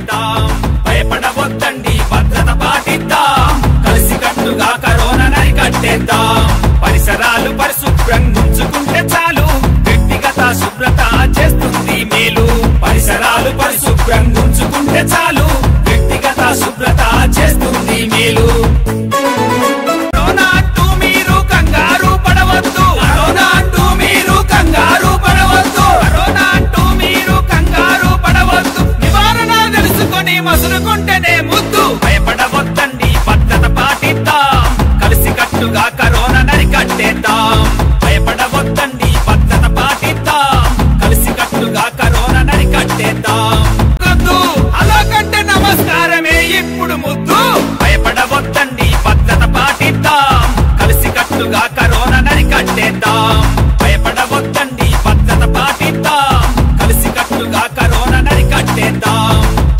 అరికట్టేద్దాం భయపడవద్దండి భద్రత పాటిద్దాం కలిసికట్టుగా కరోనా అరికట్టేద్దాం పరిసరాలు పరిశుభ్రం ఉంచుకుంటే చాలు వ్యక్తిగత శుభ్రత చేస్తుంది మేలు పరిసరాలు పరిశుభ్రం ఉంచుకుంటే చాలు వ్యక్తిగత శుభ్రత చేస్తుంది మేలు కరోనా అంటూ మీరు కంగారు పడవద్దు కరోనా అంటూ మీరు కంగారు పడవద్దు కరోనా అంటూ మీరు కంగారు పడవద్దు నివారణ తెలుసుకొని మసులుకుంటేనే ముద్దు భయపడవద్దండి భద్రత పాటిద్దాం కలిసి కట్టుగా కరోనా నరికట్టేద్దాం భయపడవద్దండి భద్రత పాటిద్దాం కలిసి కట్టుగా కరోనా నరికట్టేద్దాం వద్దు అలాగంటే నమస్కారమే ఇప్పుడు ముద్దు భయపడవద్దండి భద్రత పాటిద్దాం కలిసి కట్టుగా కరోనా నరికట్టేద్దాం భయపడవద్దండి భద్రత పాటిద్దాం కలిసి కట్టుగా కరోనా నరికట్టేద్దాం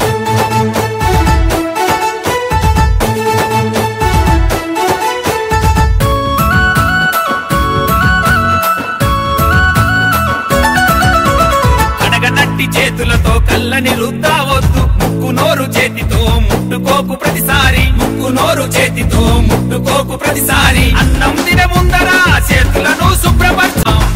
అడగనట్టి చేతులతో కళ్ళని రుద్దావద్దు ముక్కు నోరు చేతితో ముట్టుకోకు ప్రతిసారి ముక్కు నోరు చేతితో ముట్టుకోకు ప్రతిసారి అన్నం తిన ముందర చేతులను శుభ్రపరచాం